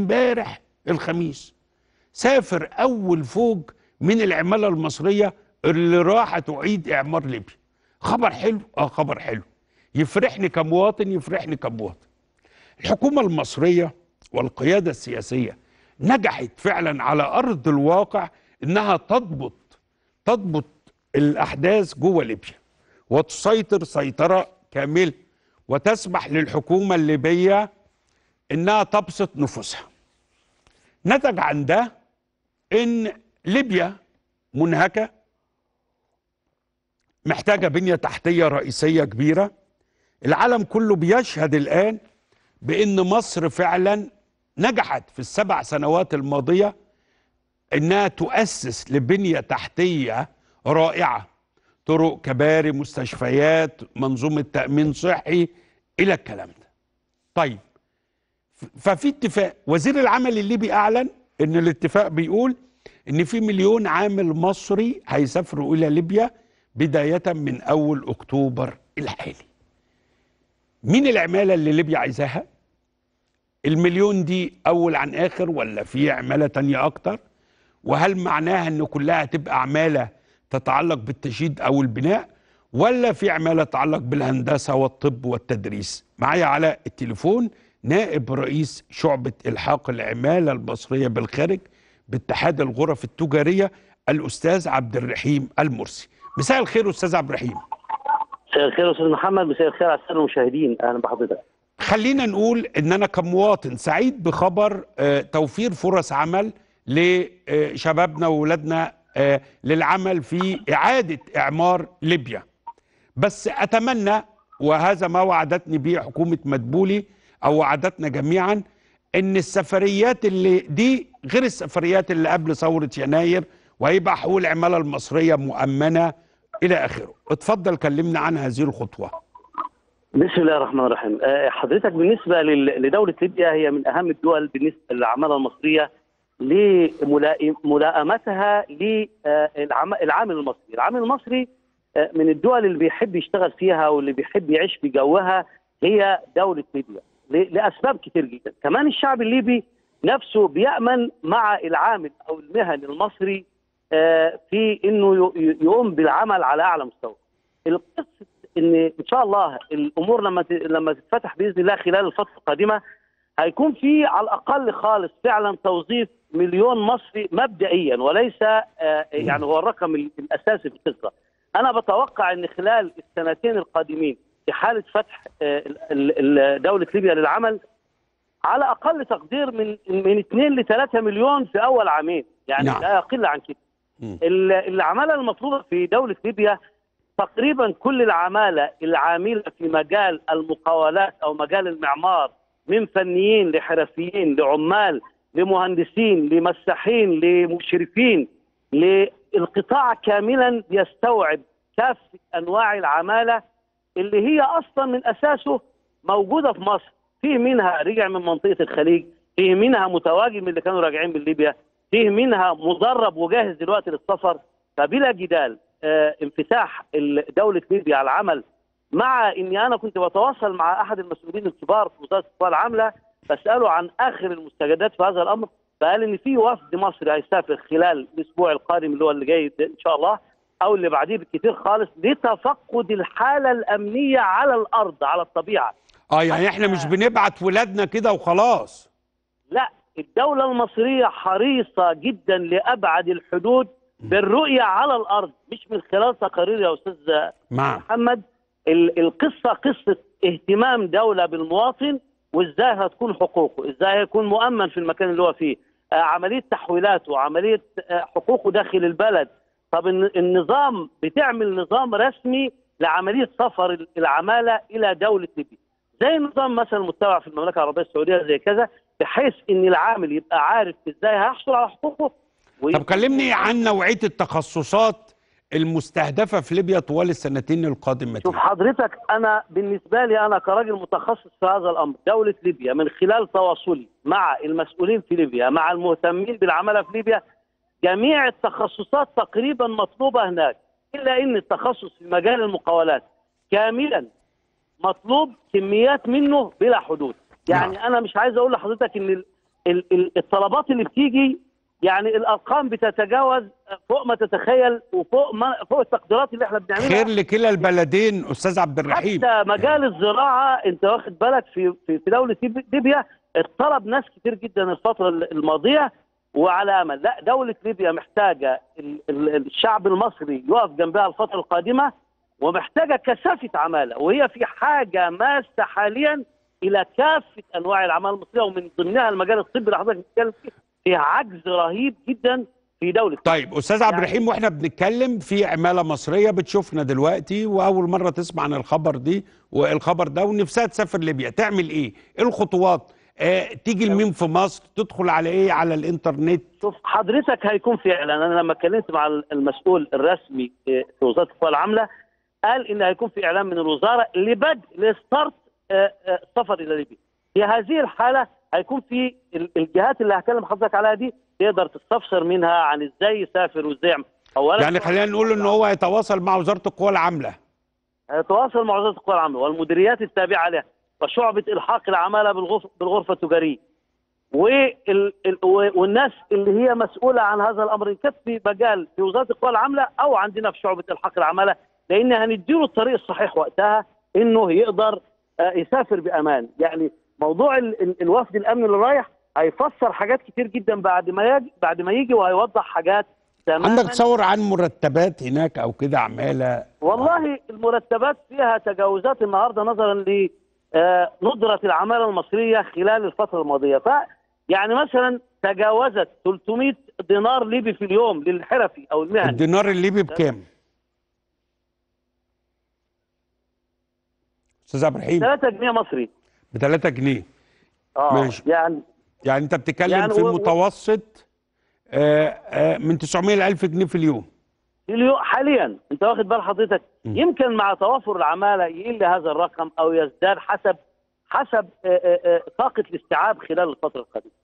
امبارح الخميس سافر اول فوج من العماله المصريه اللي راح تعيد اعمار ليبيا خبر حلو اه خبر حلو يفرحني كمواطن يفرحني كمواطن الحكومه المصريه والقياده السياسيه نجحت فعلا على ارض الواقع انها تضبط تضبط الاحداث جوه ليبيا وتسيطر سيطره كامله وتسمح للحكومه الليبيه انها تبسط نفوسها نتج عن ده ان ليبيا منهكه محتاجه بنيه تحتيه رئيسيه كبيره العالم كله بيشهد الان بان مصر فعلا نجحت في السبع سنوات الماضيه انها تؤسس لبنيه تحتيه رائعه طرق كباري مستشفيات منظومه تامين صحي الى الكلام ده طيب ففي اتفاق وزير العمل الليبي اعلن ان الاتفاق بيقول ان في مليون عامل مصري هيسافروا الى ليبيا بدايه من اول اكتوبر الحالي مين العماله اللي ليبيا عايزاها المليون دي اول عن اخر ولا في عماله تانية اكتر وهل معناها ان كلها هتبقى عماله تتعلق بالتشييد او البناء ولا في عماله تتعلق بالهندسه والطب والتدريس معايا على التليفون نائب رئيس شعبه الحاق العماله المصريه بالخارج باتحاد الغرف التجاريه الاستاذ عبد الرحيم المرسي مساء الخير استاذ عبد الرحيم مساء الخير استاذ محمد مساء الخير على الساده المشاهدين اهلا بحضرتك خلينا نقول ان انا كمواطن سعيد بخبر آه، توفير فرص عمل لشبابنا واولادنا آه، للعمل في اعاده اعمار ليبيا بس اتمنى وهذا ما وعدتني به حكومه مدبولي او وعدتنا جميعا ان السفريات اللي دي غير السفريات اللي قبل ثوره يناير وهيبقى حقوق العماله المصريه مؤمنه الى اخره اتفضل كلمنا عن هذه الخطوه بسم الله الرحمن الرحيم آه، حضرتك بالنسبه لل- لدوله ليبيا هي من اهم الدول بالنسبه للعماله المصريه لملائمتها للعامل المصري العامل المصري آه، من الدول اللي بيحب يشتغل فيها واللي بيحب يعيش في جوها هي دوله ليبيا ل- لاسباب كتير جدا كمان الشعب الليبي نفسه بيامن مع العامل او المهني المصري آه، في انه ي- يقوم بالعمل على اعلى مستوى القصه ان ان شاء الله الامور لما ت- لما تتفتح باذن الله خلال الفتره القادمه هيكون في على الاقل خالص فعلا توظيف مليون مصري مبدئيا وليس آه، يعني هو الرقم ال- الاساسي في القصه. انا بتوقع ان خلال السنتين القادمين في حاله فتح آه، ال- ال- دوله ليبيا للعمل على اقل تقدير من من 2 ل 3 مليون في اول عامين يعني نعم. لا يقل عن كده. مم. ال- العماله المطلوبه في دوله ليبيا تقريبا كل العماله العامله في مجال المقاولات او مجال المعمار من فنيين لحرفيين لعمال لمهندسين لمساحين لمشرفين للقطاع كاملا يستوعب كافه انواع العماله اللي هي اصلا من اساسه موجوده في مصر فيه منها رجع من منطقه الخليج فيه منها متواجد من اللي كانوا راجعين من ليبيا فيه منها مدرب وجاهز دلوقتي للسفر فبلا جدال آه، انفتاح ال- دوله ليبيا على العمل مع اني انا كنت بتواصل مع احد المسؤولين الكبار في وزاره القوى العامله بساله عن اخر المستجدات في هذا الامر فقال ان في وفد مصري هيسافر خلال الاسبوع القادم اللي هو اللي جاي ده ان شاء الله او اللي بعديه بالكثير خالص لتفقد الحاله الامنيه على الارض على الطبيعه اه يعني احنا مش بنبعت ولادنا كده وخلاص لا الدولة المصرية حريصة جدا لأبعد الحدود بالرؤية على الأرض مش من خلال تقارير يا أستاذ مع محمد ال- القصة قصة اهتمام دولة بالمواطن وإزاي هتكون حقوقه إزاي هيكون مؤمن في المكان اللي هو فيه آه عملية تحويلاته عملية آه حقوقه داخل البلد طب الن- النظام بتعمل نظام رسمي لعملية سفر العمالة إلى دولة ليبيا زي النظام مثلا المتبع في المملكة العربية السعودية زي كذا بحيث ان العامل يبقى عارف ازاي هيحصل على حقوقه طب كلمني عن نوعيه التخصصات المستهدفه في ليبيا طوال السنتين شوف القادمتين حضرتك انا بالنسبه لي انا كراجل متخصص في هذا الامر دوله ليبيا من خلال تواصلي مع المسؤولين في ليبيا مع المهتمين بالعماله في ليبيا جميع التخصصات تقريبا مطلوبه هناك الا ان التخصص في مجال المقاولات كاملا مطلوب كميات منه بلا حدود يعني انا مش عايز اقول لحضرتك ان ال- ال- ال- الطلبات اللي بتيجي يعني الارقام بتتجاوز فوق ما تتخيل وفوق ما فوق التقديرات اللي احنا بنعملها خير لكلا البلدين استاذ عبد الرحيم حتى مجال الزراعه انت واخد بالك في في في دوله ليب- ليبيا اتطلب ناس كتير جدا الفتره الماضيه وعلى امل لا دوله ليبيا محتاجه ال- ال- الشعب المصري يقف جنبها الفتره القادمه ومحتاجه كثافه عماله وهي في حاجه ماسه حاليا الى كافه انواع العماله المصريه ومن ضمنها المجال الطبي اللي حضرتك بتتكلم فيه في عجز رهيب جدا في دوله طيب استاذ عبد يعني- الرحيم واحنا بنتكلم في عماله مصريه بتشوفنا دلوقتي واول مره تسمع عن الخبر دي والخبر ده ونفسها تسافر ليبيا تعمل ايه؟ ايه الخطوات؟ آه تيجي لمين في مصر؟ تدخل على ايه؟ على الانترنت؟ شوف حضرتك هيكون في اعلان انا لما اتكلمت مع المسؤول الرسمي في وزاره القوى العامله قال ان هيكون في اعلان من الوزاره لبدء لستارت آه، آه، السفر الى ليبيا في هذه الحاله هيكون في ال- الجهات اللي هكلم حضرتك عليها دي تقدر تستفسر منها عن ازاي يسافر وازاي يعمل اولا يعني خلينا نقول ان هو يتواصل مع وزاره القوى العامله هيتواصل مع وزاره القوى العامه والمديريات التابعه لها وشعبه الحاق العماله بالغرفه بالغرفه التجاريه وال... ال... و- والناس اللي هي مسؤوله عن هذا الامر ان كانت في مجال في وزاره القوى العامله او عندنا في شعبه الحق العماله لان هنديله الطريق الصحيح وقتها انه يقدر آه، يسافر بامان يعني موضوع ال... ال- الوفد الامن اللي رايح هيفسر حاجات كتير جدا بعد ما يجي بعد ما يجي وهيوضح حاجات تماما عندك تصور عن مرتبات هناك او كده عماله والله المرتبات فيها تجاوزات النهارده نظرا ل آه، ندرة العمالة المصرية خلال الفترة الماضية ف يعني مثلا تجاوزت 300 دينار ليبي في اليوم للحرفي او المهني الدينار الليبي بكام؟ استاذ عبد الرحيم 3 جنيه مصري ب 3 جنيه اه ماشي. يعني يعني انت بتتكلم يعني في و- و- متوسط آه آه من 900 ل 1000 جنيه في اليوم اليوم حاليا انت واخد بال حضرتك م. يمكن مع توافر العمالة يقل هذا الرقم او يزداد حسب حسب آه، آه، آه، طاقة الاستيعاب خلال الفترة القادمة